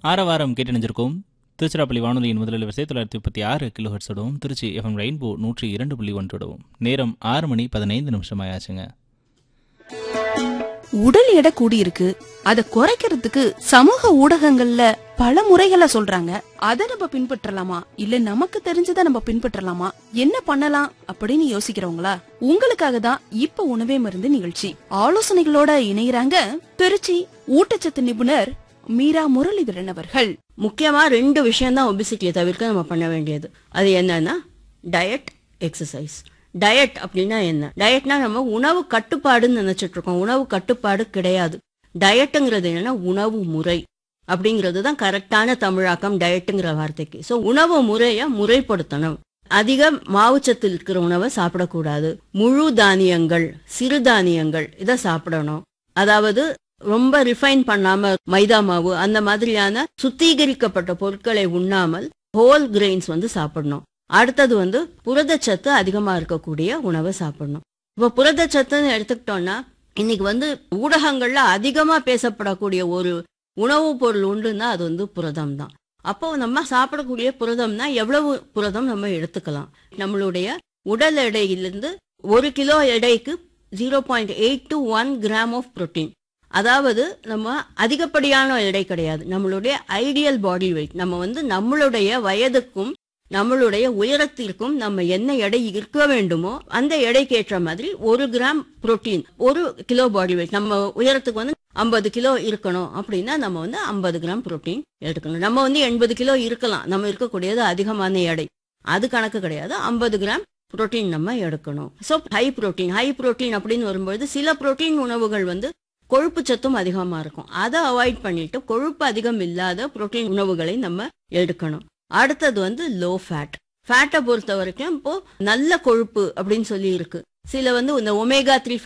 ஆரவாரம் கேட்டணிஞ்சிருக்கோம் திருச்சிராப்பள்ளி வானொலியின் முதலில் வரிசை தொள்ளாயிரத்தி முப்பத்தி ஆறு கிலோ ஹெர்ட்ஸோடவும் திருச்சி எஃப்எம் ரெயின்போ நூற்றி இரண்டு புள்ளி ஒன்றோடவும் நேரம் ஆறு மணி பதினைந்து நிமிஷம் ஆயாச்சுங்க உடல் எடை கூடியிருக்கு அத குறைக்கிறதுக்கு சமூக ஊடகங்கள்ல பல முறைகளை சொல்றாங்க அத நம்ம பின்பற்றலாமா இல்ல நமக்கு தெரிஞ்சதை நம்ம பின்பற்றலாமா என்ன பண்ணலாம் அப்படின்னு யோசிக்கிறவங்களா உங்களுக்காக தான் இப்ப உணவே மருந்து நிகழ்ச்சி ஆலோசனைகளோட இணையறாங்க திருச்சி ஊட்டச்சத்து நிபுணர் மீரா முரளிதரன் அவர்கள் முக்கியமா ரெண்டு விஷயம் தான் ஒபிசிட்டியை தவிர்க்க நம்ம பண்ண வேண்டியது அது என்னன்னா டயட் எக்ஸசைஸ் டயட் அப்படின்னா என்ன டயட்னா நம்ம உணவு கட்டுப்பாடுன்னு நினைச்சிட்டு இருக்கோம் உணவு கட்டுப்பாடு கிடையாது டயட்டுங்கிறது என்னன்னா உணவு முறை அப்படிங்கிறது தான் கரெக்டான தமிழாக்கம் டயட்டுங்கிற வார்த்தைக்கு ஸோ உணவு முறையை முறைப்படுத்தணும் அதிக மாவுச்சத்து இருக்கிற உணவை சாப்பிடக்கூடாது முழு தானியங்கள் சிறு தானியங்கள் இதை சாப்பிடணும் அதாவது ரொம்ப ரிஃபைன் பண்ணாம மைதா மாவு அந்த மாதிரியான சுத்திகரிக்கப்பட்ட பொருட்களை உண்ணாமல் ஹோல் கிரெயின்ஸ் வந்து சாப்பிடணும் அடுத்தது வந்து புரதச்சத்து அதிகமா இருக்கக்கூடிய உணவை சாப்பிடணும் இப்போ புரதச்சத்துன்னு எடுத்துக்கிட்டோம்னா இன்னைக்கு வந்து ஊடகங்கள்ல அதிகமா பேசப்படக்கூடிய ஒரு உணவுப் பொருள் உண்டுன்னா அது வந்து புரதம் தான் அப்போ நம்ம சாப்பிடக்கூடிய புரதம்னா எவ்வளவு புரதம் நம்ம எடுத்துக்கலாம் நம்மளுடைய உடல் எடையிலிருந்து ஒரு கிலோ எடைக்கு zero point eight to one gram of protein அதாவது நம்ம அதிகப்படியான எடை கிடையாது நம்மளுடைய ஐடியல் பாடி வெயிட் நம்ம வந்து நம்மளுடைய வயதுக்கும் நம்மளுடைய உயரத்திற்கும் நம்ம என்ன எடை இருக்க வேண்டுமோ அந்த எடைக்கு ஏற்ற மாதிரி ஒரு கிராம் புரோட்டீன் ஒரு கிலோ பாடி வெயிட் நம்ம உயரத்துக்கு வந்து ஐம்பது கிலோ இருக்கணும் அப்படின்னா நம்ம வந்து ஐம்பது கிராம் புரோட்டீன் எடுக்கணும் நம்ம வந்து எண்பது கிலோ இருக்கலாம் நம்ம இருக்கக்கூடியது அதிகமான எடை அது கணக்கு கிடையாது ஐம்பது கிராம் புரோட்டீன் நம்ம எடுக்கணும் so high protein high protein அப்படின்னு வரும்பொழுது சில புரோட்டீன் உணவுகள் வந்து கொழுப்பு சத்தும் அதிகமா இருக்கும் அதை அவாய்ட் பண்ணிட்டு கொழுப்பு அதிகம் இல்லாத புரோட்டீன் உணவுகளை நம்ம எடுக்கணும் அடுத்தது வந்து லோ ஃபேட் ஃபேட்டை பொறுத்த வரைக்கும் இப்போ நல்ல கொழுப்பு அப்படின்னு சொல்லி இருக்கு சில வந்து இந்த ஒமேகா த்ரீ